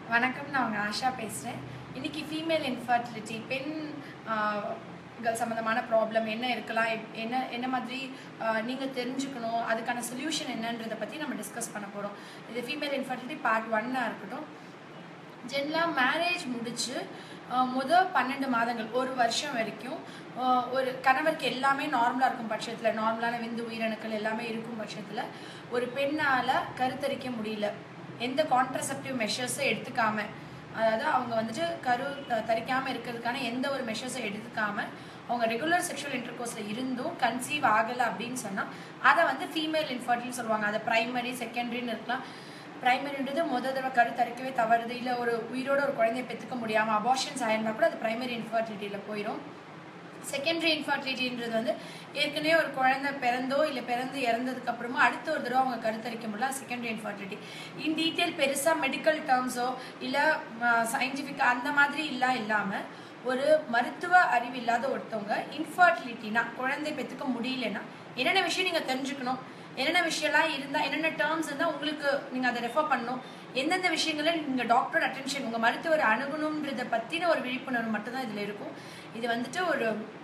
வணக்கம் நான் உங்கள் ஆஷா பேசுகிறேன் இன்னைக்கு ஃபீமேல் இன்ஃபர்டிலிட்டி பெண் ஆஹ், கள் சம்மந்தமான ப்ராப்ளம் என்ன இருக்கலாம் எப்- என்ன என்ன மாதிரி நீங்கள் தெரிஞ்சுக்கணும் அதுக்கான சொல்யூஷன் என்னன்றதை பற்றி நம்ம டிஸ்கஸ் பண்ண போகிறோம் இது ஃபீமேல் இன்ஃபர்டிலிட்டி பார்ட் ஒன்னாக இருக்கட்டும் ஜென்ரலாக மேரேஜ் முடிச்சு ஆஹ், முத பன்னெண்டு மாதங்கள் ஒரு வருஷம் வரைக்கும் ஆஹ், ஒரு கணவருக்கு எல்லாமே நார்மலாக இருக்கும் பட்சத்தில் நார்மலான விந்து உயிரணுக்கள் எல்லாமே இருக்கும் பட்சத்தில் ஒரு பெண்ணால் கருத்தரிக்க முடியல எந்த கான்ட்ரசெப்டிவ் மெஷர்ஸும் எடுத்துக்காம அதாவது அவங்க வந்துட்டு கரு த- தரிக்காம இருக்கிறதுக்கான எந்த ஒரு மெஷர்ஸும் எடுத்துக்காம அவங்க ரெகுலர் செக்ஷுவல் இன்டர்கோர்ஸில் இருந்தும் கன்சீவ் ஆகலை அப்படின்னு சொன்னால் அதை வந்து ஃபீமேல் இன்ஃபர்டில் சொல்லுவாங்க அதை ப்ரைமரி செகண்டரின்னு இருக்கலாம் ப்ரைமரின்றது முத தடவை கரு தரிக்கவே தவறுது இல்லை ஒரு உயிரோட ஒரு குழந்தைய பெற்றுக்க முடியாமல் அபார்ஷன்ஸ் ஆயிருந்தா கூட அது ப்ரைமரி இன்ஃபர்டிலிட்டியில் போயிடும் செகண்டரி இன்ஃபர்டிலிட்டின்றது வந்து ஏற்கனவே ஒரு குழந்தை பிறந்தோ இல்லை பிறந்து இறந்ததுக்கு அப்புறமா அடுத்த ஒரு தடவை அவங்க கருத்தரிக்க முடியல செகண்டரி இன்ஃபர்டிலிட்டி இன் டீட்டெயில் பெருசாக மெடிக்கல் டேர்ம்ஸோ இல்லை சயின்டிஃபிக்காக அந்த மாதிரி இல்லை இல்லாமல் ஒரு மருத்துவ அறிவு இல்லாத ஒருத்தவங்க இன்ஃபர்டிலிட்டினா குழந்தை பெற்றுக்க முடியலன்னா என்னென்ன விஷயம் நீங்கள் தெரிஞ்சுக்கணும் என்னென்ன விஷயம்லாம் இருந்தால் என்னென்ன டேர்ம்ஸ் இருந்தால் உங்களுக்கு நீங்கள் அதை ரெஃபர் பண்ணணும் எந்தெந்த விஷயங்களை நீங்கள் டாக்டரோட அட்டென்ஷன் உங்கள் மருத்துவர் அணுகணுன்றதை பற்றின ஒரு விழிப்புணர்வு மட்டும்தான் இதில் இருக்கும் இது வந்துட்டு ஒரு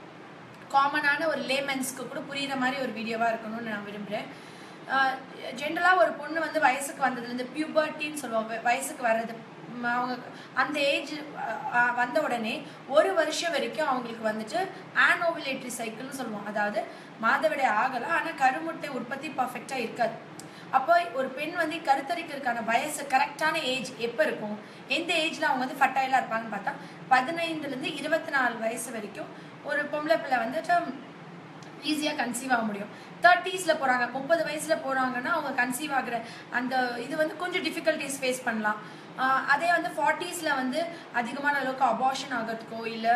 காமனான ஒரு லேமன்ஸ்க்கு கூட புரியுற மாதிரி ஒரு வீடியோவாக இருக்கணும்னு நான் விரும்புகிறேன் ஜென்ரலாக ஒரு பொண்ணு வந்து வயசுக்கு வந்ததுலேருந்து பியூபர்ட்டின்னு சொல்லுவாங்க வயசுக்கு வர்றது ம், அவங்க அந்த ஏஜ் வந்த உடனே ஒரு வருஷம் வரைக்கும் அவங்களுக்கு வந்துட்டு ஆனோவிலேட்டரி சைக்கிள்னு சொல்லுவோம் அதாவது மாதவிடை ஆகலாம் ஆனால் கருமுட்டை உற்பத்தி பர்ஃபெக்டாக இருக்காது அப்போ ஒரு பெண் வந்து கருத்தரிக்கிறதுக்கான வயசு கரெக்டான ஏஜ் எப்போ இருக்கும் எந்த ஏஜ்ல அவங்க வந்து ஃபர்டைலாக இருப்பாங்கன்னு பார்த்தா பதினைந்துலேருந்து இருபத்தி நாலு வயசு வரைக்கும் ஒரு பொம்பளை பிள்ளை வந்துட்டு ஈஸியாக கன்சீவ் ஆக முடியும் தேர்ட்டீஸில் போகிறாங்க முப்பது வயசில் போகிறாங்கன்னா அவங்க கன்சீவ் ஆகுற அந்த இது வந்து கொஞ்சம் டிஃபிகல்ட்டிஸ் ஃபேஸ் பண்ணலாம் ஆஹ் அதே வந்து ஃபார்ட்டீஸில் வந்து அதிகமான அளவுக்கு அபார்ஷன் ஆகிறதுக்கோ இல்லை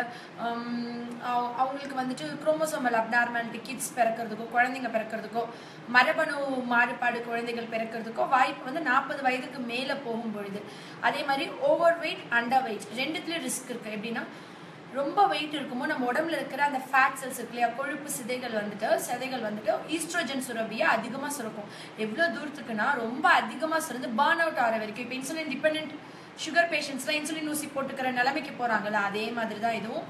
அவங்களுக்கு வந்துட்டு குரோமோசோமல் அப்நார்மாலிட்டி கிட்ஸ் பிறக்கிறதுக்கோ குழந்தைங்க பிறக்கிறதுக்கோ மரபணு மாறுபாடு குழந்தைகள் பிறக்கிறதுக்கோ வாய்ப்பு வந்து நாற்பது வயதுக்கு மேலே போகும் பொழுது அதே மாதிரி ஓவர் வெயிட் அண்டர் வெயிட் ரெண்டுத்துலேயும் ரிஸ்க் இருக்குது எப்படின்னா ரொம்ப வெயிட் இருக்கும்போது நம்ம உடம்புல இருக்கிற அந்த ஃபேட் செல்ஸ் இருக்கு இல்லையா கொழுப்பு சிதைகள் வந்துட்டு சிதைகள் வந்துட்டு ஈஸ்ட்ரோஜன் சுரபியை அதிகமாக சுரக்கும் எவ்வளோ தூரத்துக்குன்னா ரொம்ப அதிகமாக சுரந்து பேர்ன் அவுட் ஆகிற வரைக்கும் இப்போ இன்சுலின் டிபெண்ட் சுகர் பேஷண்ட்ஸ்லாம் இன்சுலின் ஊசி போட்டுக்கிற நிலைமைக்கு போகிறாங்கல்ல அதே மாதிரி தான் இதுவும்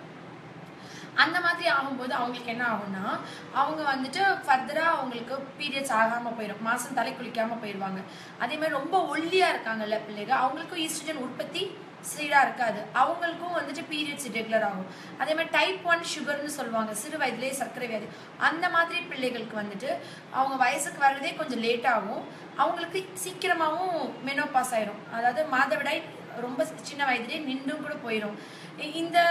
அந்த மாதிரி ஆகும்போது அவங்களுக்கு என்ன ஆகும்னா அவங்க வந்துட்டு ஃபர்தராக அவங்களுக்கு பீரியட்ஸ் ஆகாமல் போயிடும் மாதம் தலை குளிக்காமல் போயிடுவாங்க அதே மாதிரி ரொம்ப ஒல்லியாக இருக்காங்கல்ல பிள்ளைகள் அவங்களுக்கும் ஈஸ்ட்ரஜன் உற்பத்தி சீராக இருக்காது அவங்களுக்கும் வந்துட்டு பீரியட்ஸ் ரெகுலர் ஆகும் அதே மாதிரி டைப் ஒன் சுகர்னு சொல்லுவாங்க சிறு வயதிலே சர்க்கரை வியாதி அந்த மாதிரி பிள்ளைகளுக்கு வந்துட்டு அவங்க வயசுக்கு வர்றதே கொஞ்சம் லேட் ஆகும் அவங்களுக்கு சீக்கிரமாகவும் மெனோபாஸ் ஆயிரும் அதாவது மாதவிடாய் ரொம்ப சின்ன வயதிலே நின்றும் கூட போயிடும் இ- இந்த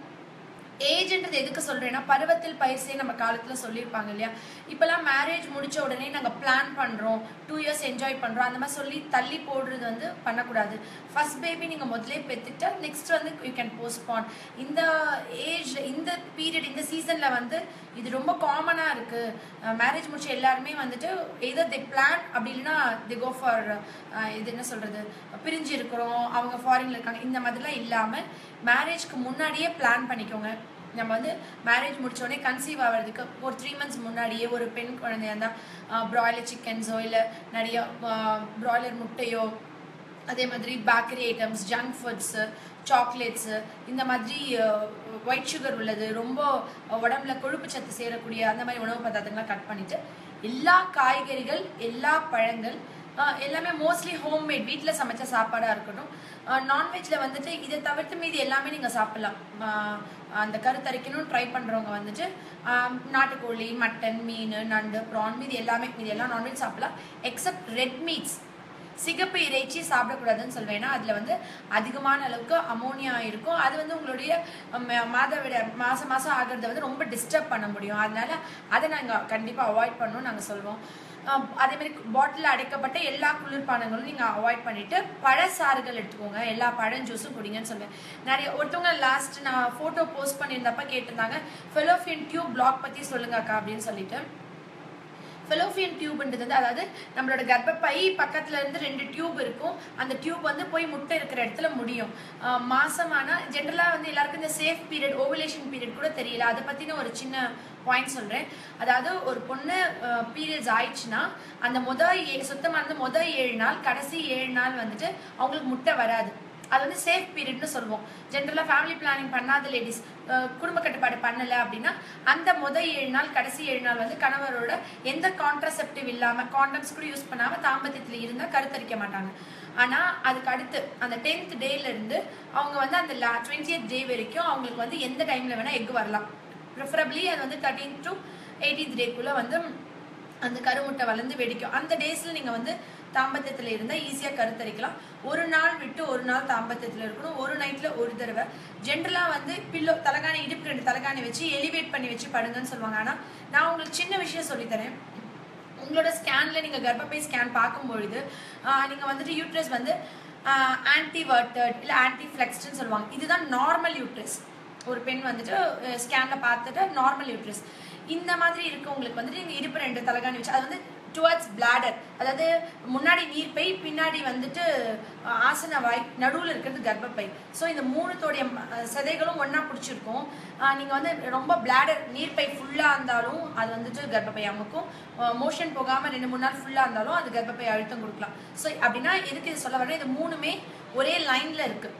ஏஜ்ன்றது எதுக்கு சொல்றேன்னா பருவத்தில் பயிற்சியை நம்ம காலத்துல சொல்லியிருப்பாங்க இல்லையா இப்பெல்லாம் மேரேஜ் முடிச்ச உடனே நாங்க பிளான் பண்றோம் டூ இயர்ஸ் என்ஜாய் பண்றோம் அந்த மாதிரி சொல்லி தள்ளி போடுறது வந்து பண்ணக்கூடாது ஃபர்ஸ்ட் பேபி நீங்க முதலே பெற்றுட்டா நெக்ஸ்ட் வந்து யூ கேன் போஸ்ட்பான் இந்த ஏஜ் இந்த பீரியட் இந்த சீசன்ல வந்து இது ரொம்ப காமனா இருக்கு மேரேஜ் முடிச்ச எல்லாருமே வந்துட்டு எதர் தி பிளான் அப்படி இல்லைன்னா தி கோ ஃபார் இது என்ன சொல்றது பிரிஞ்சு இருக்கிறோம் அவங்க ஃபாரின்ல இருக்காங்க இந்த மாதிரிலாம் இல்லாம மேரேஜ்க்கு முன்னாடியே பிளான் பண்ணிக்கோங்க நம்ம வந்து மேரேஜ் முடிச்சோடனே கன்சீவ் ஆகிறதுக்கு ஒரு த்ரீ மந்த்ஸ் முன்னாடியே ஒரு பெண் குழந்தையா இருந்தால் ப்ராய்லர் சிக்கன்ஸோ இல்லை நிறைய ப்ராய்லர் முட்டையோ அதே மாதிரி bakery items junk foods chocolates இந்த மாதிரி ஒயிட் சுகர் உள்ளது ரொம்ப உடம்புல கொழுப்பு சத்து சேரக்கூடிய அந்த மாதிரி உணவு பதார்த்தங்களை கட் பண்ணிட்டு எல்லா காய்கறிகள் எல்லா பழங்கள் ஆஹ் எல்லாமே மோஸ்ட்லி ஹோம்மேட் வீட்டில் சமைச்ச சாப்பாடாக இருக்கட்டும் நான்வெஜ்ல வந்துட்டு இதை தவிர்த்து மீதி எல்லாமே நீங்கள் சாப்பிடலாம் ஆஹ் அந்த கருத்தரிக்கணும்னு ட்ரை பண்ணுறவங்க வந்துட்டு ஆஹ் நாட்டுக்கோழி மட்டன் மீன் நண்டு ப்ரான் மீதி எல்லாமே மீதி எல்லாம் நான்வெஜ் சாப்பிடலாம் எக்ஸப்ட் ரெட் மீட்ஸ் சிகப்பு இறைச்சி சாப்பிடக்கூடாதுன்னு சொல்வேன் ஏன்னா அதில் வந்து அதிகமான அளவுக்கு அமோனியா இருக்கும் அது வந்து உங்களுடைய ம- மாதவிட மாதம் மாதம் ஆகிறத வந்து ரொம்ப டிஸ்டர்ப் பண்ண முடியும் அதனால அதை நாங்கள் கண்டிப்பாக அவாய்ட் பண்ணணும்னு நாங்கள் சொல்லுவோம் ஆஹ் அதே மாதிரி பாட்டிலில் அடைக்கப்பட்ட எல்லா குளிர்பானங்களும் நீங்கள் அவாய்ட் பண்ணிட்டு பழச்சாறுகள் எடுத்துக்கோங்க எல்லா பழம் ஜூஸும் குடிங்கன்னு சொல்லுவேன் நிறைய ஒருத்தவங்க லாஸ்ட் நான் ஃபோட்டோ போஸ்ட் பண்ணியிருந்தப்ப கேட்டிருந்தாங்க ஃபெலோஃபியன் டியூப் பிளாக் பற்றி சொல்லுங்க அக்கா அப்படின்னு சொல்லிட்டு ஃபெலோஃபியன் டியூப்ன்றது வந்து அதாவது நம்மளோட கர்ப்பப்பை பக்கத்துல இருந்து ரெண்டு டியூப் இருக்கும் அந்த டியூப் வந்து போய் முட்டை இருக்கிற இடத்துல முடியும் ஆஹ் மாசமான ஜென்ரலா வந்து எல்லாருக்கும் இந்த சேஃப் பீரியட் ஓவலேஷன் பீரியட் கூட தெரியல அதை பத்தின ஒரு சின்ன பாயிண்ட் சொல்றேன் அதாவது ஒரு பொண்ணு பீரியட்ஸ் ஆயிடுச்சுன்னா அந்த முத ஏ- சுத்தமா இருந்து முத ஏழு நாள் கடைசி ஏழு நாள் வந்துட்டு அவங்களுக்கு முட்டை வராது அது வந்து சேஃப் பீரியட்னு சொல்லுவோம் ஜென்ரலாக ஃபேமிலி பிளானிங் பண்ணாத லேடிஸ் குடும்ப கட்டுப்பாடு பண்ணலை அப்படின்னா அந்த முதல் ஏழு நாள் கடைசி ஏழு நாள் வந்து கணவரோட எந்த கான்ட்ரசெப்டிவ் இல்லாமல் காண்டம்ஸ் கூட யூஸ் பண்ணாமல் தாம்பத்தியத்தில் இருந்தால் கருத்தரிக்க மாட்டாங்க ஆனால் அதுக்கு அடுத்து அந்த டென்த் டேலேருந்து அவங்க வந்து அந்த லா டுவெண்ட்டியத் டே வரைக்கும் அவங்களுக்கு வந்து எந்த டைமில் வேணால் எக் வரலாம் ப்ரிஃபரபிளி அது வந்து தேர்ட்டீன் டு எயிட்டீன்த் டேக்குள்ளே வந்து அந்த கருமுட்டை வளர்ந்து வெடிக்கும் அந்த டேஸில் நீங்கள் வந்து தாம்பத்தியத்தில் இருந்தால் ஈஸியாக கருத்தரிக்கலாம் ஒரு நாள் விட்டு ஒரு நாள் தாம்பத்தியத்தில் இருக்கணும் ஒரு நைட்டில் ஒரு தடவை ஜென்ரலாக வந்து பில்லோ தலகாணி இடுப்பு ரெண்டு தலகாணி வச்சு எலிவேட் பண்ணி வச்சு படுங்கன்னு சொல்லுவாங்க ஆனால் நான் உங்களுக்கு சின்ன விஷயம் சொல்லித்தரேன் உங்களோட ஸ்கேன்ல நீங்க கர்ப்பப்பை ஸ்கேன் பார்க்கும்பொழுது நீங்க வந்துட்டு யூட்ரஸ் வந்து ஆன்டி வர்டட் இல்லை ஆன்டி ஃபிளெக்ஸ்ட்னு சொல்லுவாங்க இதுதான் நார்மல் யூட்ரஸ் ஒரு பெண் வந்துட்டு ஸ்கேன்ல பார்த்துட்டு நார்மல் யூட்ரஸ் இந்த மாதிரி இருக்கவங்களுக்கு வந்துட்டு நீங்க இடுப்பு ரெண்டு தலகாணி வச்சு அது வந்து டுவர்ட்ஸ் பிளாடர் அதாவது முன்னாடி நீர்ப்பை பின்னாடி வந்துட்டு அஹ், ஆசன வாய் நடுவில் இருக்கிறது கர்ப்பப்பை ஸோ இந்த மூணுத்தோடைய ம- அஹ், சதைகளும் ஒன்றா பிடிச்சிருக்கும் நீங்கள் வந்து ரொம்ப பிளாடர் நீர்ப்பை ஃபுல்லாக இருந்தாலும் அது வந்துட்டு கர்ப்பப்பை அமுக்கும் மோஷன் போகாமல் ரெண்டு மூணு நாள் ஃபுல்லாக இருந்தாலும் அது கர்ப்பப்பை அழுத்தம் கொடுக்கலாம் ஸோ அப்படின்னா எதுக்கு இது சொல்ல வரேன் இது மூணுமே ஒரே லைனில் இருக்குது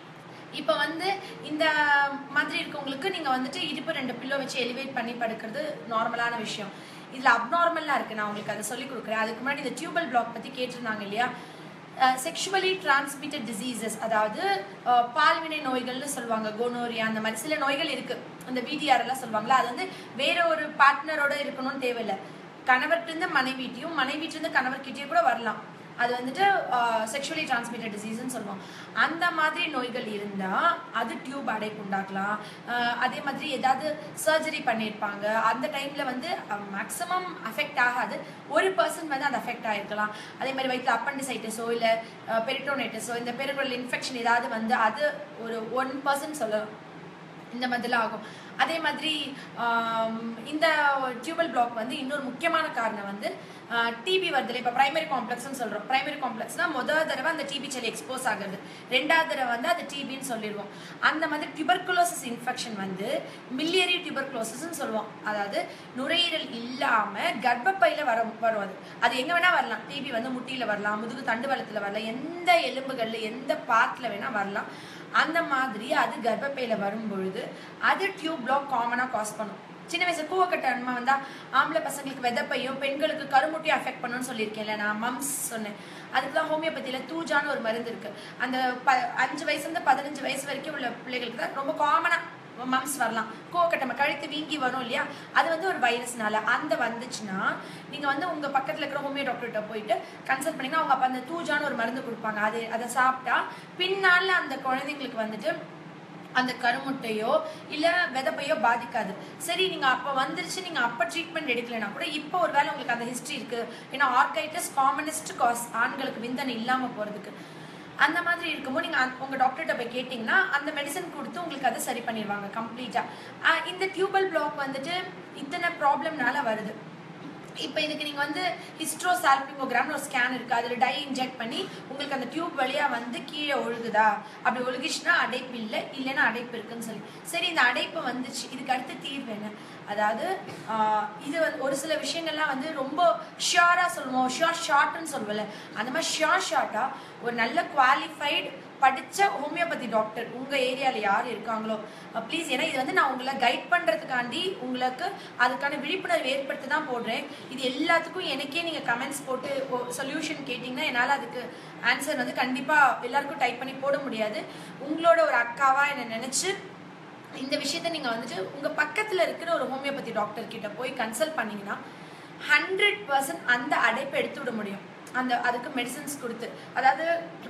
இப்போ வந்து இந்த மாதிரி இருக்கவங்களுக்கு நீங்கள் வந்துட்டு இடுப்பு ரெண்டு பில்லோ வச்சு எலிவேட் பண்ணி படுக்கிறது நார்மலான விஷயம் இதில் அப்நார்மலாக இருக்குது நான் உங்களுக்கு அதை சொல்லி கொடுக்குறேன் அதுக்கு முன்னாடி இந்த டியூபல் பிளாக் பற்றி கேட்டிருந்தாங்க இல்லையா செக்ஷுவலி டிரான்ஸ்மிட்டட் டிசீசஸ் அதாவது அஹ், பால்வினை நோய்கள்னு சொல்லுவாங்க கோனோரியா அந்த மாதிரி சில நோய்கள் இருக்கு அந்த பிடிஆர் எல்லாம் சொல்லுவாங்களா அது வந்து வேற ஒரு பார்ட்னரோட இருக்கணும்னு தேவையில்லை கணவர்கிட்ட மனைவிட்டையும் மனைவிட்டிருந்து கணவர்கிட்டயும் கூட வரலாம் அது வந்துட்டு செக்ஷுவலி டிரான்ஸ்மிட்டட் டிசீஸ்னு சொல்லுவோம் அந்த மாதிரி நோய்கள் இருந்தால் அது டியூப் அடைப்பு உண்டாக்கலாம் அஹ் அதே மாதிரி ஏதாவது சர்ஜரி பண்ணியிருப்பாங்க அந்த டைமில் வந்து மேக்ஸிமம் அஃபெக்ட் ஆகாது ஒரு பர்சன் வந்து அது அஃபெக்ட் ஆகிருக்கலாம் அதே மாதிரி வயிற்றுல அப்பண்டிசைட்டிஸோ இல்லை பெரிட்டோனைட்டிஸோ இந்த பெருகுடல் இன்ஃபெக்ஷன் ஏதாவது வந்து அது ஒரு ஒன் பர்சன்ட் சொல்லலாம் இந்த மாதிரிலாம் ஆகும் அதே மாதிரி ஆம், இந்த டியூபல் பிளாக் வந்து இன்னொரு முக்கியமான காரணம் வந்து டிபி வருதுல இப்போ பிரைமரி காம்ப்ளெக்ஸ்னு சொல்கிறோம் பிரைமரி காம்ப்ளெக்ஸ்னா முதல் தடவை அந்த டிபி செல் எக்ஸ்போஸ் ஆகுது ரெண்டாவது தடவை வந்து அது டிபின்னு சொல்லிடுவோம் அந்த மாதிரி டியூபர்குலோசிஸ் இன்ஃபெக்ஷன் வந்து மில்லியரி டியூபர்குலோசிஸ்னு சொல்லுவோம் அதாவது நுரையீரல் இல்லாமல் கர்ப்பப்பையில் வர வரும் அது அது எங்கே வேணால் வரலாம் டிபி வந்து முட்டியில் வரலாம் முதுகு தண்டுவலத்தில் வரலாம் எந்த எலும்புகளில் எந்த பார்ட்டில் வேணால் வரலாம் அந்த மாதிரி அது கர்ப்பப்பையில வரும் பொழுது அது டியூப் பிளாக் காமனாக காஸ் பண்ணும் சின்ன வயசு கூவக்கட்ட அன்மா வந்தா ஆம்பளை பசங்களுக்கு விதப்பையும் பெண்களுக்கு கருமுட்டையும் அஃபெக்ட் பண்ணுன்னு சொல்லியிருக்கேன்ல நான் மம்ஸ் சொன்னேன் அதுக்கு தான் ஹோமியோபதியில் தூஜான்னு ஒரு மருந்து இருக்கு அந்த ப அஞ்சு வயசுலேருந்து பதினஞ்சு வயசு வரைக்கும் உள்ள பிள்ளைகளுக்கு தான் ரொம்ப காமனாக மம்ஸ் வரலாம் கோவக்கட்டமை கழுத்து வீங்கி வரும் இல்லையா அது வந்து ஒரு வைரஸ்னால அந்த வந்துச்சுன்னா நீங்க வந்து உங்க பக்கத்துல இருக்கிற ஹோமியோ டாக்டர்கிட்ட போயிட்டு கன்சல்ட் பண்ணீங்கன்னா அவங்க அப்ப அந்த தூஜான்னு ஒரு மருந்து கொடுப்பாங்க அது அதை சாப்பிட்டா பின்னால அந்த குழந்தைங்களுக்கு வந்துட்டு அந்த கருமுட்டையோ இல்ல விதப்பையோ பாதிக்காது சரி நீங்க அப்ப வந்துருச்சு நீங்க அப்ப ட்ரீட்மெண்ட் எடுக்கலைன்னா கூட இப்போ ஒருவேளை உங்களுக்கு அந்த ஹிஸ்டரி இருக்கு ஏன்னா ஆர்கைட்டிஸ் காமனஸ்ட் காஸ் ஆண்களுக்கு விந்தணு இல்லாம போறதுக்கு அந்த மாதிரி இருக்கும்போது நீங்கள் அந்த- உங்க டாக்டர்கிட்ட போய் கேட்டிங்கன்னா அந்த மெடிசன் கொடுத்து உங்களுக்கு அதை சரி பண்ணிடுவாங்க கம்ப்ளீட்டாக இந்த டியூபல் பிளாக் வந்துட்டு இத்தனை ப்ராப்ளம்னால வருது இப்போ இதுக்கு நீங்கள் வந்து ஹிஸ்ட்ரோ சால்பிங்கோகிராம்னு ஒரு ஸ்கேன் இருக்குது அதில் டை இன்ஜெக்ட் பண்ணி உங்களுக்கு அந்த டியூப் வழியாக வந்து கீழே ஒழுகுதா அப்படி ஒழுகிச்சுன்னா அடைப்பு இல்லை இல்லைன்னா அடைப்பு இருக்குன்னு சொல்லி சரி இந்த அடைப்பு வந்துச்சு இதுக்கு அடுத்து தீர்வு என்ன அதாவது ஆஹ், இது வந்து ஒரு சில விஷயங்கள்லாம் வந்து ரொம்ப ஷியோராக சொல்லுவோம் ஷியோர் ஷார்ட்னு சொல்லுவோம்ல அந்த மாதிரி ஷியோர் ஷார்ட்டாக ஒரு நல்ல குவாலிஃபைடு படித்த ஹோமியோபதி டாக்டர் உங்கள் ஏரியாவில் யார் இருக்காங்களோ ப்ளீஸ் ஏன்னா இது வந்து நான் உங்களை கைட் பண்ணுறதுக்காண்டி உங்களுக்கு அதுக்கான விழிப்புணர்வு ஏற்படுத்தி தான் போடுறேன் இது எல்லாத்துக்கும் எனக்கே நீங்கள் கமெண்ட்ஸ் போட்டு சொல்யூஷன் கேட்டிங்கன்னா என்னால் அதுக்கு ஆன்சர் வந்து கண்டிப்பாக எல்லாருக்கும் டைப் பண்ணி போட முடியாது உங்களோட ஒரு அக்காவாக என்னை நினச்சி இந்த விஷயத்த நீங்கள் வந்துட்டு உங்கள் பக்கத்தில் இருக்கிற ஒரு ஹோமியோபதி டாக்டர் கிட்ட போய் கன்சல்ட் பண்ணீங்கன்னா ஹண்ட்ரட் பர்சன்ட் அந்த அடைப்பை எடுத்து விட முடியும் அந்த அதுக்கு மெடிசன்ஸ் கொடுத்து அதாவது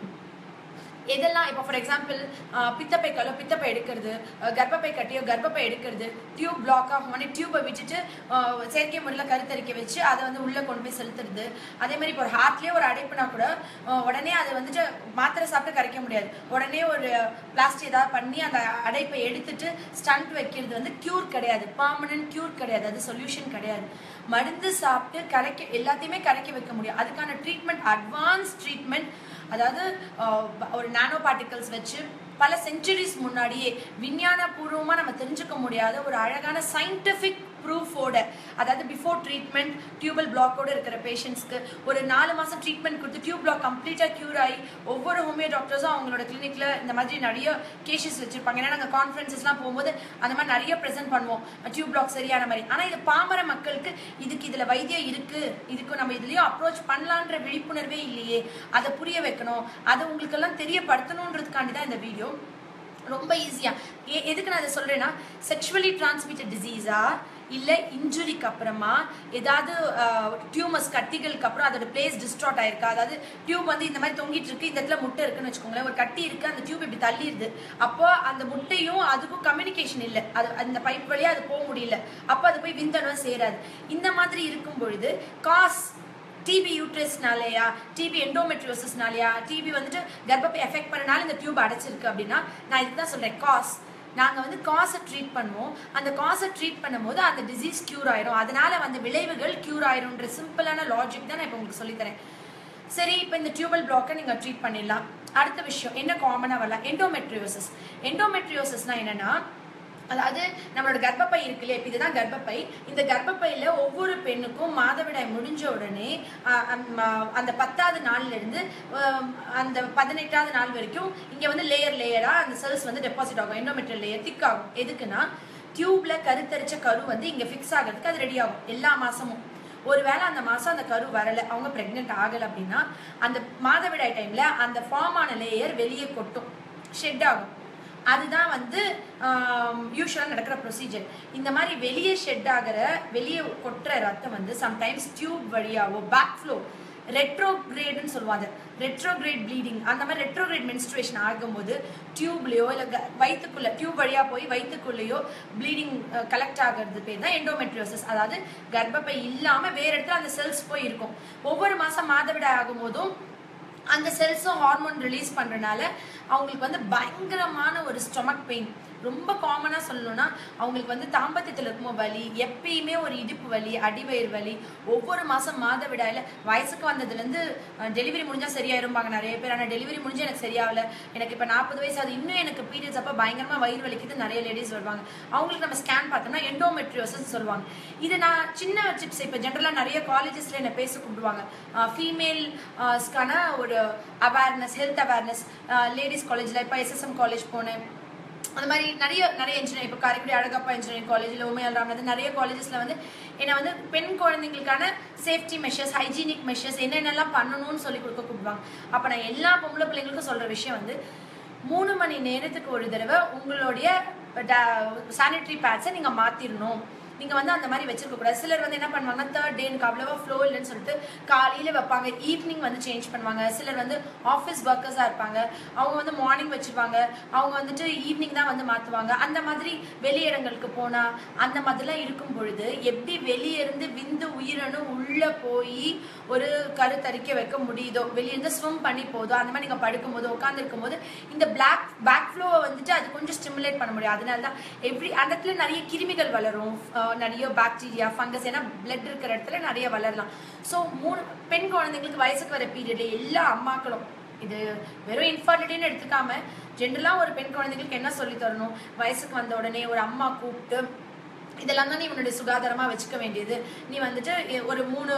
எதெல்லாம் இப்போ ஃபார் எக்ஸாம்பிள் பித்தப்பை கலோ பித்தப்பை எடுக்கிறது அஹ் கர்ப்பப்பை கட்டியோ கர்ப்பப்பை எடுக்கிறது டியூப் பிளாக் ஆகும் உடனே டியூப்பை விட்டுட்டு அஹ் செயற்கை முறையில் கருத்தரிக்க வச்சு அதை வந்து உள்ளே கொண்டு போய் செலுத்துறது அதே மாதிரி இப்போ ஒரு ஹார்ட்லேயே ஒரு அடைப்புனா கூட அஹ் உடனே அதை வந்துட்டு மாத்திரை சாப்பிட்டு கரைக்க முடியாது உடனே ஒரு பிளாஸ்டிக் ஏதாவது பண்ணி அந்த அடைப்பை எடுத்துட்டு ஸ்டண்ட் வைக்கிறது வந்து க்யூர் கிடையாது பர்மனன்ட் க்யூர் கிடையாது அது சொல்யூஷன் கிடையாது மருந்து சாப்பிட்டு கரைக்க எல்லாத்தையுமே கரைக்க வைக்க முடியும் அதுக்கான ட்ரீட்மெண்ட் அட்வான்ஸ் ட்ரீட்மெண்ட் அதாவது ஆஹ், ஒரு நானோ பார்ட்டிகல்ஸ் வச்சு பல செஞ்சுரிஸ் முன்னாடியே விஞ்ஞான பூர்வமா நம்ம தெரிஞ்சுக்க முடியாத ஒரு அழகான சயின்டிஃபிக் ப்ரூஃபோட அதாவது பிஃபோர் ட்ரீட்மெண்ட் டியூபல் பிளாக்கோட இருக்கிற பேஷண்ட்ஸ்க்கு ஒரு நாலு மாசம் ட்ரீட்மெண்ட் கொடுத்து டியூப் பிளாக் கம்ப்ளீட்டா கியூர் ஆகி ஒவ்வொரு ஹோமியோ டாக்டர்ஸும் அவங்களோட கிளினிக்ல இந்த மாதிரி நிறைய கேசஸ் வச்சிருப்பாங்க ஏன்னா நாங்கள் கான்ஃபரன்சஸ்லாம் போகும்போது அந்த மாதிரி நிறைய ப்ரெசென்ட் பண்ணுவோம் டியூப் பிளாக் சரியான மாதிரி ஆனா இது பாமர மக்களுக்கு இதுக்கு இதுல வைத்தியம் இருக்கு இதுக்கு நம்ம இதுலயும் அப்ரோச் பண்ணலான்ற விழிப்புணர்வே இல்லையே அதை புரிய வைக்கணும் அதை உங்களுக்கு எல்லாம் தெரியப்படுத்தணுன்றதுக்காண்டி தான் இந்த வீடியோ ரொம்ப ஈஸியா எ- எதுக்கு நான் இதை சொல்றேன்னா செக்ஷுவலி டிரான்ஸ்மிட்டட் டிசீஸா இல்ல இன்ஜுரிக்கு அப்புறமா ஏதாவது டியூமர்ஸ் கட்டிகளுக்கு அப்புறம் அதோட பிளேஸ் டிஸ்ட்ராட் ஆயிருக்கா அதாவது டியூப் வந்து இந்த மாதிரி தொங்கிட்டு இருக்கு இந்த இடத்துல முட்டை இருக்குன்னு வச்சுக்கோங்களேன் ஒரு கட்டி இருக்கு அந்த டியூப் இப்படி தள்ளிடுது அப்போ அந்த முட்டையும் அதுக்கும் கம்யூனிகேஷன் இல்லை அது அந்த பைப் வழியா அது போக முடியல அப்போ அது போய் விந்தணும் சேராது இந்த மாதிரி இருக்கும் பொழுது காஸ் டிபி யூட்ரஸ்னாலயா டிபி எண்டோமெட்ரியோசிஸ்னாலயா டிபி வந்துட்டு கர்ப்பப்பை எஃபெக்ட் பண்ணனால இந்த டியூப் அடைச்சிருக்கு அப்படின்னா நான் இதுக்கு தான் சொல்றேன் காஸ் நாங்கள் வந்து காசை ட்ரீட் பண்ணுவோம் அந்த காசை ட்ரீட் பண்ணும்போது அந்த டிசீஸ் க்யூர் ஆயிரும் அதனால வந்த விளைவுகள் க்யூர் ஆயிரும்ன்ற சிம்பிளான லாஜிக் தான் நான் இப்போ உங்களுக்கு சொல்லித்தரேன் சரி இப்போ இந்த டியூபல் பிளாக்கை நீங்கள் ட்ரீட் பண்ணிடலாம் அடுத்த விஷயம் என்ன காமனாக வரலாம் எண்டோமெட்ரியோசிஸ் எண்டோமெட்ரியோசிஸ்னா என்னன்னா அதாவது நம்மளோட கர்ப்பப்பை இருக்கு இல்லையா இப்போ இதுதான் கர்ப்பப்பை இந்த கர்ப்பப்பையில ஒவ்வொரு பெண்ணுக்கும் மாதவிடாய் முடிஞ்ச உடனே ஆஹ், அம், ஆஹ், அந்த பத்தாவது நாள்ல இருந்து ஆஹ், அந்த பதினெட்டாவது நாள் வரைக்கும் இங்க வந்து லேயர் லேயரா அந்த செல்ஸ் வந்து டெபாசிட் ஆகும் எண்டோமெட்ரியல் லேயர் திக் ஆகும் எதுக்குன்னா டியூப்ல கருத்தரிச்ச கரு வந்து இங்க ஃபிக்ஸ் ஆகிறதுக்கு அது ரெடி ஆகும் எல்லா மாசமும் ஒருவேளை அந்த மாசம் அந்த கரு வரல அவங்க பிரெக்னென்ட் ஆகல அப்படின்னா அந்த மாதவிடாய் டைம்ல அந்த ஃபார்ம் ஆன லேயர் வெளியே கொட்டும் ஷெட் ஆகும் அதுதான் வந்து யூஸ்வலாக நடக்கிற ப்ரொசீஜர் இந்த மாதிரி வெளியே ஷெட் ஆகிற வெளியே கொட்டுற ரத்தம் வந்து சம்டைம்ஸ் டியூப் வழியாவோ பேக் ஃப்ளோ ரெட்ரோகிரேடுன்னு சொல்லுவாங்க ரெட்ரோகிரேட் ப்ளீடிங் அந்த மாதிரி ரெட்ரோகிரேட் மென்ஸ்ட்ரேஷன் ஆகும்போது டியூப்லையோ இல்லை வயிற்றுக்குள்ள டியூப் வழியா போய் வயிற்றுக்குள்ளேயோ ப்ளீடிங் கலெக்ட் ஆகிறது பேர் தான் எண்டோமெட்ரியோசிஸ் அதாவது கர்ப்பப்பை இல்லாம வேற இடத்துல அந்த செல்ஸ் போய் இருக்கும் ஒவ்வொரு மாசம் மாதவிடாய் ஆகும்போதும் அந்த செல்ஸும் ஹார்மோன் ரிலீஸ் பண்றனால அவங்களுக்கு வந்து பயங்கரமான ஒரு ஸ்டொமக் பெயின் ரொம்ப காமனாக சொல்லணும்னா அவங்களுக்கு வந்து தாம்பத்தியத்தில் இருக்குமோ வலி எப்பயுமே ஒரு இடுப்பு வலி அடிவயிறு வலி ஒவ்வொரு மாதம் மாதவிடாயில் வயசுக்கு வந்ததுலேருந்து டெலிவரி முடிஞ்சால் சரியாயிரும்பாங்க நிறைய பேர் ஆனால் டெலிவரி முடிஞ்சு எனக்கு சரியாகல எனக்கு இப்போ நாற்பது வயசு அது இன்னும் எனக்கு பீரியட்ஸ் அப்போ பயங்கரமாக வயிறு வலிக்குது நிறைய லேடிஸ் வருவாங்க அவங்களுக்கு நம்ம ஸ்கேன் பார்த்தோம்னா எண்டோமெட்ரியோசஸ் சொல்லுவாங்க இது நான் சின்ன டிப்ஸ் இப்போ ஜென்ரலாக நிறைய காலேஜஸ்ல என்ன பேச கூப்பிடுவாங்க ஃபீமேல்ஸ்க்கான ஒரு அவேர்னஸ் ஹெல்த் அவேர்னஸ் லேடிஸ் காலேஜில் இப்போ எஸ்எஸ்எம் காலேஜ் போனேன் அந்த மாதிரி நிறைய நிறைய இன்ஜினியர் இப்போ காரைக்குடி அழகப்பா இன்ஜினியரிங் காலேஜில் உமையால் ராமநாதன் நிறைய காலேஜஸில் வந்து என்னை வந்து பெண் குழந்தைங்களுக்கான சேஃப்டி மெஷர்ஸ் ஹைஜீனிக் மெஷர்ஸ் என்னென்னலாம் பண்ணணும்னு சொல்லி கொடுக்க கூப்பிடுவாங்க அப்போ நான் எல்லா பொம்பளை பிள்ளைங்களுக்கும் சொல்கிற விஷயம் வந்து மூணு மணி நேரத்துக்கு ஒரு தடவை உங்களுடைய சானிட்டரி பேட்ஸை நீங்கள் மாற்றிடணும் நீங்கள் வந்து அந்த மாதிரி வச்சிருக்க கூடாது சிலர் வந்து என்ன பண்ணுவாங்க தேர்ட் டே எனக்கு அவ்வளோவா ஃப்ளோ இல்லைன்னு சொல்லிட்டு காலையில் வைப்பாங்க ஈவினிங் வந்து சேஞ்ச் பண்ணுவாங்க சிலர் வந்து ஆஃபீஸ் ஒர்க்கர்ஸாக இருப்பாங்க அவங்க வந்து மார்னிங் வச்சிருவாங்க அவங்க வந்துட்டு ஈவினிங் தான் வந்து மாற்றுவாங்க அந்த மாதிரி வெளியிடங்களுக்கு போனால் அந்த மாதிரிலாம் இருக்கும் பொழுது எப்படி வெளியிருந்து விந்து உயிரணு உள்ளே போய் ஒரு கருத்தரிக்க வைக்க முடியுதோ வெளியிருந்து ஸ்விம் பண்ணி போதோ அந்த மாதிரி நீங்கள் படுக்கும்போது உட்காந்துருக்கும் போது இந்த பிளாக் பேக் ஃப்ளோவை வந்துட்டு அது கொஞ்சம் ஸ்டிமுலேட் பண்ண முடியும் அதனால தான் எவ்ரி அந்த இடத்துல நிறைய கிருமிகள் வளரும் அஹ் நிறைய பாக்டீரியா ஃபங்கஸ் ஏன்னா பிளட் இருக்கிற இடத்துல நிறைய வளரலாம் ஸோ மூணு பெண் குழந்தைங்களுக்கு வயசுக்கு வர பீரியட்ல எல்லா அம்மாக்களும் இது வெறும் இன்ஃபர்டிலிட்டின்னு எடுத்துக்காம ஜென்ரலாக ஒரு பெண் குழந்தைங்களுக்கு என்ன சொல்லி தரணும் வயசுக்கு வந்த உடனே ஒரு அம்மா கூப்பிட்டு இதெல்லாம் தான் நீ உன்னுடைய சுகாதாரமா வச்சுக்க வேண்டியது நீ வந்துட்டு எ- ஒரு மூணு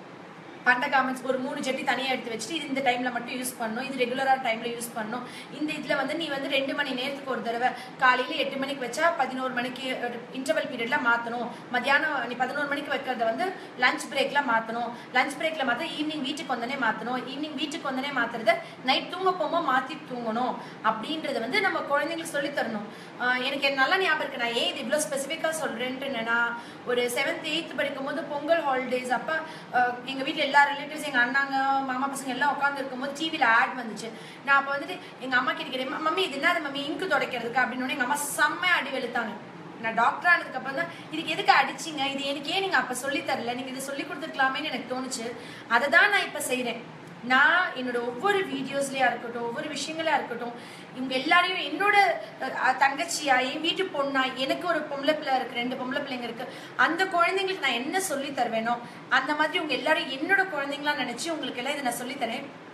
பண்ட காமெண்ட்ஸ் ஒரு மூணு ஜட்டி தனியாக எடுத்து வச்சுட்டு இது இந்த டைமில் மட்டும் யூஸ் பண்ணணும் இது ரெகுலராக டைமில் யூஸ் பண்ணணும் இந்த இதில் வந்து நீ வந்து ரெண்டு மணி நேரத்துக்கு ஒரு தடவை காலையில் எட்டு மணிக்கு வச்சா பதினோரு மணிக்கு இன்டர்வல் பீரியடில் மாற்றணும் மத்தியானம் நீ பதினோரு மணிக்கு வைக்கிறத வந்து லஞ்ச் பிரேக்கில் மாற்றணும் லஞ்ச் பிரேக்கில் மாற்ற ஈவினிங் வீட்டுக்கு வந்தனே மாற்றணும் ஈவினிங் வீட்டுக்கு வந்தனே மாற்றுறத நைட் தூங்க போகும்போது மாற்றி தூங்கணும் அப்படின்றத வந்து நம்ம குழந்தைங்களுக்கு சொல்லித் தரணும் ஆஹ் எனக்கு என்ன நல்லா ஞாபகம் இருக்கு நான் ஏன் இது இவ்வளோ ஸ்பெசிஃபிக்காக சொல்கிறேன்ட்டு என்னன்னா ஒரு செவன்த் எயித் படிக்கும் போது பொங்கல் ஹாலிடேஸ் அப்போ எங்கள் வீட்டில் எல்லா ரிலேட்டிவ்ஸ் எங்கள் அண்ணாங்க மாமா பசங்க எல்லாம் உட்காந்து இருக்கும்போது டிவியில் ஆட் வந்துச்சு நான் அப்போ வந்துட்டு எங்கள் அம்மா கிட்ட கேட்டேன் மம்மி இது என்னது மம்மி இங்கு துடைக்கிறதுக்கு அப்படின்னு எங்கள் அம்மா செம்மையா அடி வெளுத்தாங்க நான் டாக்டர் ஆனதுக்கு அப்புறம் தான் இதுக்கு எதுக்கு அடிச்சிங்க இது எனக்கு ஏன் நீங்கள் அப்போ சொல்லி தரல நீங்கள் இது சொல்லி கொடுத்துருக்கலாமேன்னு எனக்கு தோணுச்சு அதை தான் நான் இப்போ செய்கிறேன் நான் என்னோட ஒவ்வொரு வீடியோஸ்லயா இருக்கட்டும் ஒவ்வொரு விஷயங்களா இருக்கட்டும் இவங்க எல்லாரையும் என்னோட அஹ், தங்கச்சியா என் வீட்டு பொண்ணா எனக்கு ஒரு பொம்பளை பிள்ளை இருக்கு ரெண்டு பொம்பளை பிள்ளைங்க இருக்கு அந்த குழந்தைங்களுக்கு நான் என்ன சொல்லி தருவேனோ அந்த மாதிரி உங்க எல்லாரும் என்னோட குழந்தைங்களா நினைச்சு உங்களுக்கு எல்லாம் இதை நான் சொல்லி தரேன்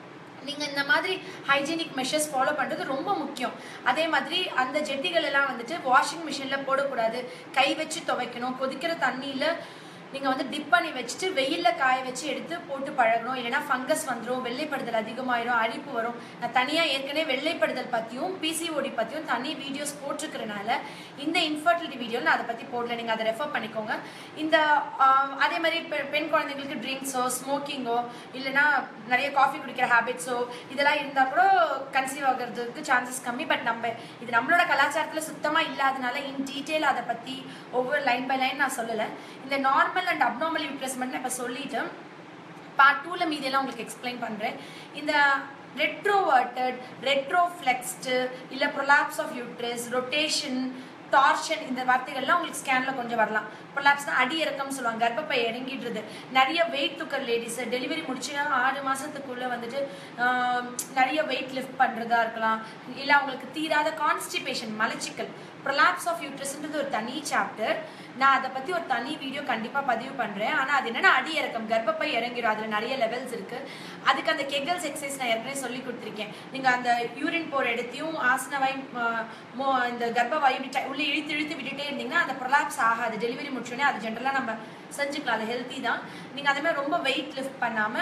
நீங்க இந்த மாதிரி ஹைஜீனிக் மெஷர்ஸ் ஃபாலோ பண்றது ரொம்ப முக்கியம் அதே மாதிரி அந்த ஜெட்டிகள் எல்லாம் வந்துட்டு வாஷிங் மிஷின்ல போடக்கூடாது கை வச்சு துவைக்கணும் கொதிக்கிற தண்ணியில நீங்க வந்து டிப் பண்ணி வச்சுட்டு வெயில்ல காய வச்சு எடுத்து போட்டு பழகணும் இல்லைன்னா ஃபங்கஸ் வந்துடும் வெள்ளைப்படுதல் அதிகமாயிரும் அரிப்பு வரும் நான் தனியா ஏற்கனவே வெள்ளைப்படுதல் பத்தியும் பிசிஓடி பத்தியும் தனி வீடியோஸ் போட்டிருக்கிறனால இந்த இன்ஃபர்டிலிட்டி வீடியோ நான் அதை பத்தி போடல நீங்க அதை ரெஃபர் பண்ணிக்கோங்க இந்த ஆஹ், அதே மாதிரி பெ- பெண் குழந்தைங்களுக்கு ட்ரிங்க்ஸோ ஸ்மோக்கிங்கோ இல்லைன்னா நிறைய காஃபி குடிக்கிற ஹேபிட்ஸோ இதெல்லாம் இருந்தா கூட கன்சீவ் ஆகிறதுக்கு சான்சஸ் கம்மி பட் நம்ம இது நம்மளோட கலாச்சாரத்துல சுத்தமா இல்லாதனால இன் டீட்டெயில் அதை பத்தி ஒவ்வொரு லைன் பை லைன் நான் சொல்லலை இந்த நார்மல் அண்ட் அப்நார்மல் யூட்ரஸ் மட்டும் நான் இப்போ சொல்லிட்டேன் பார்ட் டூவில் மீதியெல்லாம் உங்களுக்கு எக்ஸ்பிளைன் பண்ணுறேன் இந்த ரெட்ரோவர்ட்டட் ரெட்ரோஃப்ளெக்ஸ்டு இல்லை prolapse of uterus rotation torsion இந்த வார்த்தைகள்லாம் உங்களுக்கு ஸ்கேன்ல கொஞ்சம் வரலாம் ப்ரொலாப்ஸ்னா அடி இறக்கம்னு சொல்லுவாங்க கர்ப்பப்பை இறங்கிடுறது நிறைய வெயிட் தூக்கிற லேடிஸ் டெலிவரி முடிச்சு ஆறு மாசத்துக்குள்ள வந்துட்டு ஆம், நிறைய வெயிட் லிஃப்ட் பண்றதா இருக்கலாம் இல்லை அவங்களுக்கு தீராத கான்ஸ்டிபேஷன் மலச்சிக்கல் ப்ரொலாப்ஸ் ஆஃப் யூட்ரஸ்ன்றது ஒரு தனி சாப்டர் நான் அதை பத்தி ஒரு தனி வீடியோ கண்டிப்பா பதிவு பண்றேன் ஆனா அது என்னன்னா அடி இறக்கம் கர்ப்பப்பை இறங்கிடும் அதுல நிறைய லெவல்ஸ் இருக்கு அதுக்கு அந்த கெகல்ஸ் எக்ஸசைஸ் நான் ஏற்கனவே சொல்லி கொடுத்துருக்கேன் நீங்க அந்த யூரின் போற இடத்தையும் ஆசனவாய் ஆஹ், மோ- இந்த கர்ப்பவாயு இப்படி ட- உள்ள இழுத்து இழுத்து விட்டுட்டே இருந்தீங்கன்னா அந்த ப்ரொலாப்ஸ் ஆகாது டெலிவரி முடிச்சோடனே அது ஜென்ரலா நம்ம செஞ்சுக்கலாம் அது ஹெல்த்தி தான் நீங்க அதே மாதிரி ரொம்ப வெயிட் லிஃப்ட் பண்ணாம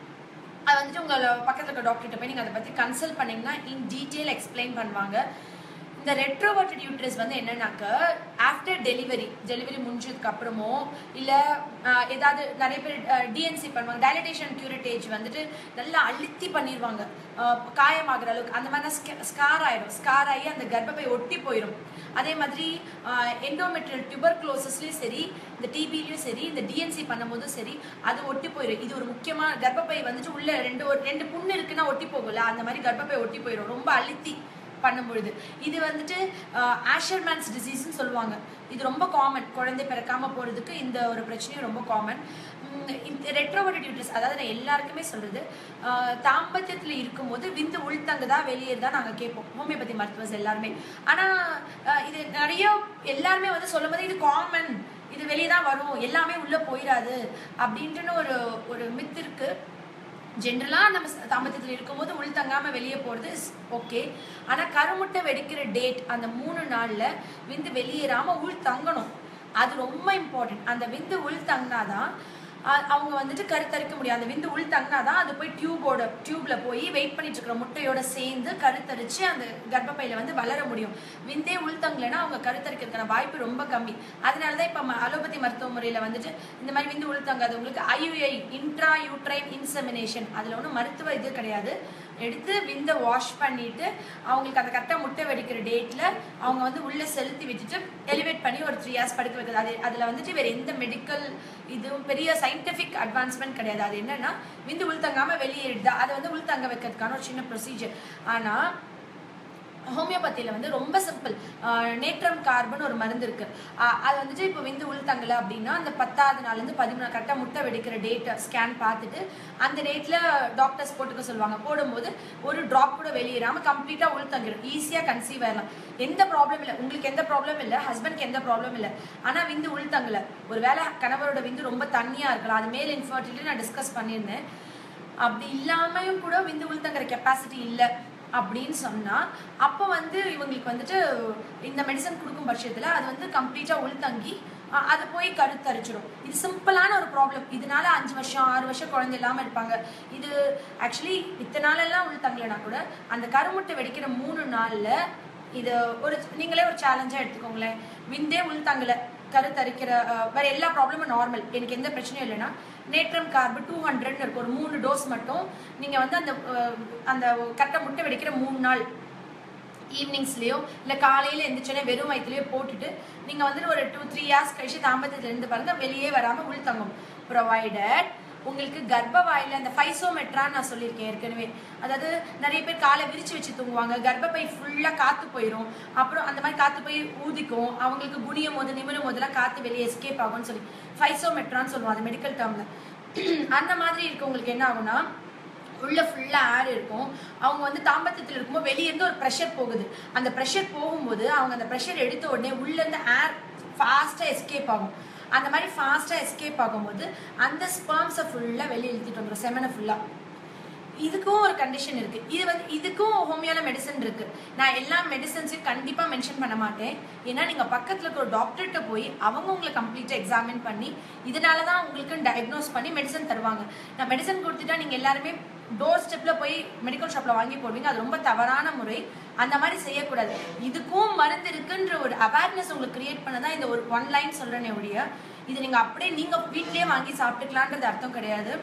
அது வந்துட்டு உங்களை பக்கத்துல இருக்க டாக்டர்கிட்ட போய் நீங்க அதை பத்தி கன்சல்ட் பண்ணீங்கன்னா இன் டீட்டெயில் எக்ஸ்பிளைன் பண்ணுவாங்க இந்த ரெட்ரோவர்ட்டட் யூட்ரஸ் வந்து என்னன்னாக்க ஆஃப்டர் டெலிவரி டெலிவரி முடிஞ்சதுக்கு அப்புறமோ இல்லை ஏதாவது நிறைய பேர் டிஎன்சி பண்ணுவாங்க டைலடேஷன் கியூரிட்டேஜ் வந்துட்டு நல்லா அழுத்தி பண்ணிடுவாங்க ஆஹ் காயமாகிற அளவுக்கு அந்த மாதிரி ஸ்கார் ஆயிடும் ஸ்கார் ஆகி அந்த கர்ப்பப்பை ஒட்டி போயிடும் அதே மாதிரி எண்டோமெட்ரியல் டியூபர்க்ளோசஸ்லயும் சரி இந்த டிபிலையும் சரி இந்த டிஎன்சி பண்ணும்போதும் சரி அது ஒட்டி போயிடும் இது ஒரு முக்கியமான கர்ப்பப்பை வந்துட்டு உள்ள ரெண்டு ஒரு ரெண்டு புண்ணு இருக்குன்னா ஒட்டி போகும்ல அந்த மாதிரி கர்ப்பப்பை ஒட்டி போயிடும் ரொம்ப அழுத்தி பண்ணும் பொழுது இது வந்துட்டு ஆஷர்மேன்ஸ் டிசீஸ்னு சொல்லுவாங்க இது ரொம்ப காமன் குழந்தை பிறக்காம போறதுக்கு இந்த ஒரு பிரச்சனையும் ரொம்ப காமன் இந்த ரெட்ரோவர்டட் யூட்ரஸ் அதாவது நான் எல்லாருக்குமே சொல்றது ஆஹ் தாம்பத்தியத்துல இருக்கும்போது விந்து உள்தங்குதா வெளியேறுதா நாங்க கேட்போம் ஹோமியோபதி மருத்துவர்ஸ் எல்லாருமே ஆனா ஆஹ் இது நிறைய எல்லாருமே வந்து சொல்லும்போது இது காமன் இது வெளியே தான் வரும் எல்லாமே உள்ள போயிடாது அப்படின்ட்டுன்னு ஒரு ஒரு மித் இருக்கு ஜென்ரலா நம்ம ச- தாம்பத்தியத்துல இருக்கும்போது உள் தங்காம வெளியே போறது ஓகே ஆனா கருமுட்டை வெடிக்கிற டேட் அந்த மூணு நாள்ல விந்து வெளியேறாம உள் தங்கணும் அது ரொம்ப இம்பார்ட்டன்ட் அந்த விந்து உள் தங்கினாதான் அ- அவங்க வந்துட்டு கருத்தரிக்க முடியும் அந்த விந்து உள் தங்கினாதான் அது போய் டியூபோட டியூப்ல போய் வெயிட் பண்ணிட்டு இருக்கிற முட்டையோட சேர்ந்து கருத்தரிச்சு அந்த கர்ப்பப்பையில வந்து வளர முடியும் விந்தே உள் தங்கலைன்னா அவங்க கருத்தரிக்கிறதுக்கான வாய்ப்பு ரொம்ப கம்மி அதனால தான் இப்போ அலோபதி மருத்துவ முறையில வந்துட்டு இந்த மாதிரி விந்து உள் தங்காது உங்களுக்கு ஐயுஐ இன்ட்ரா யூட்ரைன் இன்செமினேஷன் அதுல ஒன்றும் மருத்துவ இது கிடையாது எடுத்து விந்தை வாஷ் பண்ணிட்டு அவங்களுக்கு அந்த கரெக்டாக முட்டை வெடிக்கிற டேட்ல அவங்க வந்து உள்ள செலுத்தி விட்டுட்டு எலிவேட் பண்ணி ஒரு த்ரீ ஹார்ஸ் படுக்க வைக்கிறது அது அதுல வந்துட்டு வேற எந்த மெடிக்கல் இதுவும் பெரிய சயின்டிஃபிக் அட்வான்ஸ்மெண்ட் கிடையாது அது என்னன்னா விந்து உள் தங்காம வெளியேறிடுது அதை வந்து உள் தங்க வைக்கிறதுக்கான ஒரு சின்ன ப்ரொசீஜர் ஆனா ஹோமியோபதியில் வந்து ரொம்ப சிம்பிள் நேட்ரம் கார்பன் ஒரு மருந்து இருக்கு ஆஹ் அது வந்துட்டு இப்போ விந்து உள் தங்கலை அப்படின்னா அந்த பத்தாவது நாள்லேருந்து பதிமூணு கரெக்டாக முட்டை வெடிக்கிற டேட்டை ஸ்கேன் பார்த்துட்டு அந்த டேட்டில் டாக்டர்ஸ் போட்டுக்க சொல்லுவாங்க போடும்போது ஒரு ட்ராப் கூட வெளியேறாமல் கம்ப்ளீட்டாக உள் தங்கிடும் ஈஸியாக கன்சீவ் ஆயிடலாம் எந்த ப்ராப்ளம் இல்லை உங்களுக்கு எந்த ப்ராப்ளம் இல்லை ஹஸ்பண்ட்க்கு எந்த ப்ராப்ளம் இல்லை ஆனால் விந்து உள் தங்கலை ஒருவேளை கணவரோட விந்து ரொம்ப தண்ணியாக இருக்கலாம் அது மேல் இன்ஃபர்டிலிட்டி நான் டிஸ்கஸ் பண்ணியிருந்தேன் அப்படி இல்லாமையும் கூட விந்து உள் தங்குற கெப்பாசிட்டி இல்லை அப்படின்னு சொன்னா அப்போ வந்து இவங்களுக்கு வந்துட்டு இந்த மெடிசன் கொடுக்கும் பட்சத்துல அது வந்து கம்ப்ளீட்டா உள்தங்கி அ- அது போய் கருத்தரிச்சிடும் இது சிம்பிளான ஒரு ப்ராப்ளம் இதனால அஞ்சு வருஷம் ஆறு வருஷம் குழந்தை இல்லாம இருப்பாங்க இது ஆக்சுவலி இத்தனை நாளெல்லாம் உள் தங்கலைனா கூட அந்த கருமுட்டை வெடிக்கிற மூணு நாள்ல இது ஒரு நீங்களே ஒரு சேலஞ்சா எடுத்துக்கோங்களேன் விந்தே உள் தங்கல கருத்தரிக்கிற அஹ், வேற எல்லா ப்ராப்ளமும் நார்மல் எனக்கு எந்த பிரச்சனையும் இல்லைன்னா நேட்ரம் கார்பு டூ ஹண்ட்ரட்னு இருக்கும் ஒரு மூணு டோஸ் மட்டும் நீங்க வந்து அந்த அஹ், அந்த கட்டை முட்டை வெடிக்கிற மூணு நாள் ஈவினிங்ஸ்லயோ இல்லை காலையில எந்திரிச்சோடனே வெறும் வயிற்றுலயோ போட்டுட்டு நீங்க வந்துட்டு ஒரு டூ த்ரீ ஹார்ஸ் கழிச்சு தாம்பத்தியத்துல இருந்து பாருங்க வெளியே வராம உள் தங்கும் ப்ரொவைடட் உங்களுக்கு கர்ப்பவாயில அந்த ஃபைசோமெட்ரான்னு நான் சொல்லியிருக்கேன் ஏற்கனவே அதாவது நிறைய பேர் காலை விரிச்சு வச்சு தூங்குவாங்க கர்ப்பப்பை ஃபுல்லா காத்து போயிடும் அப்புறம் அந்த மாதிரி காத்து போய் ஊதிக்கும் அவங்களுக்கு குனியும் போது நிமிரும் போதெல்லாம் காத்து வெளியே எஸ்கேப் ஆகும்னு சொல்லி ஃபைசோமெட்ரான்னு சொல்லுவோம் அது மெடிக்கல் டேர்ம்ல அந்த மாதிரி இருக்கவங்களுக்கு என்ன ஆகும்னா உள்ள ஃபுல்லா ஏர் இருக்கும் அவங்க வந்து தாம்பத்தியத்தில் இருக்கும்போது வெளியே இருந்து ஒரு ப்ரெஷர் போகுது அந்த ப்ரெஷர் போகும்போது அவங்க அந்த ப்ரெஷர் எடுத்த உடனே உள்ள இருந்து ஏர் ஃபாஸ்டா எஸ்கேப் ஆகும் அந்த மாதிரி ஃபாஸ்டா எஸ்கேப் ஆகும்போது அந்த ஸ்பெர்ம்ஸை ஃபுல்லா வெளியே இழுத்துட்டு வந்துடும் செமனை ஃபுல்லா இதுக்கும் ஒரு கண்டிஷன் இருக்கு இது வந்து இதுக்கும் ஹோமியோல மெடிசன் இருக்கு நான் எல்லா மெடிசன்ஸையும் கண்டிப்பா மென்ஷன் பண்ண மாட்டேன் ஏன்னா நீங்க பக்கத்துல இருக்க ஒரு டாக்டர்கிட்ட போய் அவங்க உங்களை கம்ப்ளீட்டா எக்ஸாமின் பண்ணி இதனால தான் உங்களுக்கு டயக்னோஸ் பண்ணி மெடிசன் தருவாங்க நான் மெடிசன் கொடுத்துட்டா நீங்க எல்லாருமே டோர் ஸ்டெப்ல போய் மெடிக்கல் ஷாப்ல வாங்கி போடுவீங்க அது ரொம்ப தவறான முறை அந்த மாதிரி செய்யக்கூடாது இதுக்கும் மருந்து இருக்குன்ற ஒரு அவேர்னஸ் உங்களுக்கு கிரியேட் பண்ணதான் இந்த ஒரு ஒன் லைன் சொல்றேனே ஒழிய இது நீங்க அப்படியே நீங்க வீட்லயே வாங்கி சாப்பிட்டுக்கலான்றது அர்த்தம் கிடையாது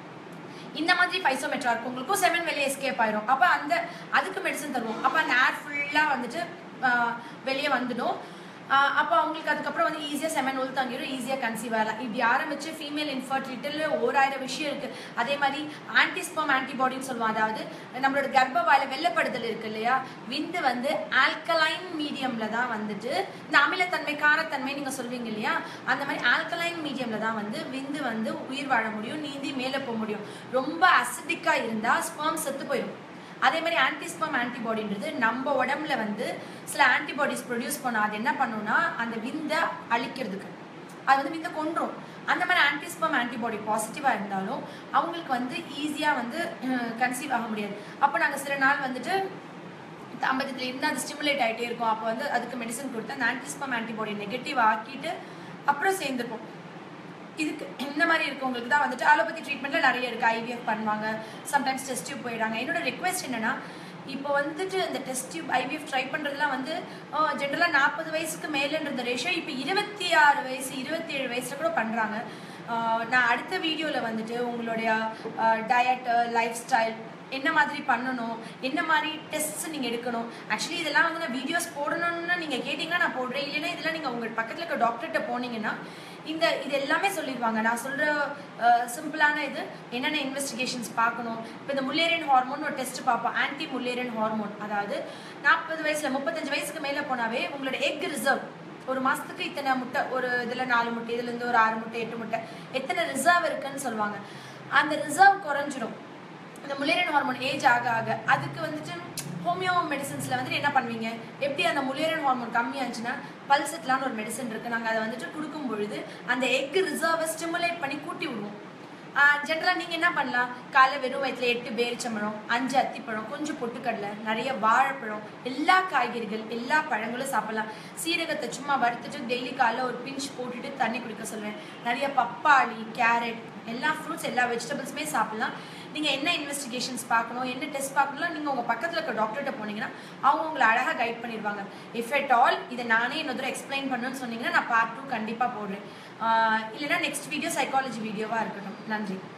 இந்த மாதிரி பைசோமெட்ரா இருக்கும் உங்களுக்கும் செவன் வெளியே எஸ்கேப் ஆயிரும் அப்போ அந்த அதுக்கு மெடிசன் தருவோம் அப்போ அந்த ஏர் ஃபுல்லாக வந்துட்டு ஆஹ், வெளியே வந்துடும் ஆஹ், அப்போ அவங்களுக்கு அதுக்கப்புறம் வந்து ஈஸியாக செமன் உள் தங்கிடும் ஈஸியாக கன்சீவ் ஆகலாம் இப்படி ஆரம்பிச்சு ஃபீமேல் இன்ஃபர்டிலிட்டியில் ஓராயிரம் விஷயம் இருக்கு அதே மாதிரி ஆன்டிஸ்பம் ஆன்டிபாடின்னு சொல்லுவோம் அதாவது நம்மளோட கர்ப்பவாயில வெள்ளப்படுதல் இருக்கு இல்லையா விந்து வந்து ஆல்கலைன் மீடியம்ல தான் வந்துட்டு இந்த அமிலத்தன்மை காரத்தன்மை நீங்க சொல்வீங்க இல்லையா அந்த மாதிரி ஆல்கலைன் மீடியம்ல தான் வந்து விந்து வந்து உயிர் வாழ முடியும் நீந்தி மேலே போக முடியும் ரொம்ப அசிடிக்கா இருந்தா ஸ்பெர்ம் செத்து போயிடும் அதே மாதிரி ஆன்டிஸ்பம் ஆன்டிபாடின்றது நம்ம உடம்புல வந்து சில ஆன்டிபாடிஸ் ப்ரொடியூஸ் பண்ணும் அது என்ன பண்ணும்னா அந்த விந்தை அழிக்கிறதுக்கு அது வந்து விந்தை கொன்றும் அந்த மாதிரி ஆன்டிஸ்பம் ஆன்டிபாடி பாசிட்டிவாக இருந்தாலும் அவங்களுக்கு வந்து ஈஸியாக வந்து கன்சீவ் ஆக முடியாது அப்போ நாங்கள் சில நாள் வந்துட்டு தாம்பத்தியத்தில் இருந்து அது ஸ்டிமுலேட் ஆகிட்டே இருக்கும் அப்போ வந்து அதுக்கு மெடிசன் கொடுத்து அந்த ஆன்டிஸ்பம் ஆன்டிபாடி நெகட்டிவ் ஆக்கிட்டு அப்புறம் சேர்ந்துருப்போம் இதுக்கு இந்த மாதிரி இருக்கவங்களுக்கு தான் வந்துட்டு அலோபதி ட்ரீட்மெண்ட்ல நிறைய இருக்கு ஐவிஎஃப் பண்ணுவாங்க சம்டைம்ஸ் டெஸ்ட் டியூப் போயிடுறாங்க என்னோட ரெக்வெஸ்ட் என்னன்னா இப்போ வந்துட்டு இந்த டெஸ்ட் டியூப் ஐவிஎஃப் ட்ரை பண்ணுறதுலாம் வந்து ஜென்ரலாக நாற்பது வயசுக்கு மேலேன்ற ரேஷியோ இப்போ இருபத்தி ஆறு வயசு இருபத்தி ஏழு வயசுல கூட பண்ணுறாங்க நான் அடுத்த வீடியோவில் வந்துட்டு உங்களுடைய டயட் லைஃப் ஸ்டைல் என்ன மாதிரி பண்ணணும் என்ன மாதிரி டெஸ்ட்ஸ் நீங்கள் எடுக்கணும் ஆக்சுவலி இதெல்லாம் வந்து நான் வீடியோஸ் போடணும்னு நீங்கள் கேட்டிங்கன்னா நான் போடுறேன் இல்லைன்னா இதெல்லாம் நீங்கள் உங்கள் பக்கத்தில் இருக்க டாக்டர்கிட்ட போனீங்கன்னா இந்த இது எல்லாமே சொல்லிடுவாங்க நான் சொல்கிற சிம்பிளான இது என்னென்ன இன்வெஸ்டிகேஷன்ஸ் பார்க்கணும் இப்போ இந்த முல்லேரியன் ஹார்மோன் ஒரு டெஸ்ட் பார்ப்போம் ஆன்டி முல்லேரியன் ஹார்மோன் அதாவது நாற்பது வயசில் முப்பத்தஞ்சு வயசுக்கு மேலே போனாவே உங்களோட எக் ரிசர்வ் ஒரு மாசத்துக்கு இத்தனை முட்டை ஒரு இதுல நாலு முட்டை இதுல இருந்து ஒரு ஆறு முட்டை எட்டு முட்டை எத்தனை ரிசர்வ் இருக்குன்னு சொல்லுவாங்க அந்த ரிசர்வ் குறைஞ்சிரும் இந்த முலேரியன் ஹார்மோன் ஏஜ் ஆக ஆக அதுக்கு வந்துட்டு ஹோமியோ மெடிசன்ஸ்ல வந்துட்டு என்ன பண்ணுவீங்க எப்படி அந்த முலேரியன் ஹார்மோன் கம்மியாச்சுன்னா பல்செட்லான்னு ஒரு மெடிசன் இருக்கு நாங்க அதை வந்துட்டு கொடுக்கும் பொழுது அந்த எக் ரிசர்வை ஸ்டிமுலேட் பண்ணி கூட்டி விடுவோம் ஜென்ரலாக நீங்கள் என்ன பண்ணலாம் காலை வெறும் வயிற்றுல எட்டு பேரிச்சம்பழம் அஞ்சு அத்திப்பழம் கொஞ்சம் பொட்டுக்கடலை நிறைய வாழைப்பழம் எல்லா காய்கறிகள் எல்லா பழங்களும் சாப்பிடலாம் சீரகத்தை சும்மா வறுத்துட்டு டெய்லி காலைல ஒரு பிஞ்ச் போட்டுட்டு தண்ணி குடிக்க சொல்லுவேன் நிறைய பப்பாளி கேரட் எல்லா ஃப்ரூட்ஸ் எல்லா வெஜிடபிள்ஸுமே சாப்பிடலாம் நீங்கள் என்ன இன்வெஸ்டிகேஷன்ஸ் பார்க்கணும் என்ன டெஸ்ட் பார்க்கணும் நீங்கள் உங்கள் பக்கத்தில் இருக்க டாக்டர்கிட்ட போனீங்கன்னா அவங்க உங்களை அழகாக கைட் பண்ணிடுவாங்க இஃப் எட் ஆல் இதை நானே இன்னொரு எக்ஸ்பிளைன் பண்ணணும்னு சொன்னீங்கன்னா நான் பார்ட் டூ கண்டிப்பாக போடுறேன் ஆஹ் இல்லைன்னா நெக்ஸ்ட் வீடியோ சைக்காலஜி வீடியோவாக இருக்கட்டும் நன்றி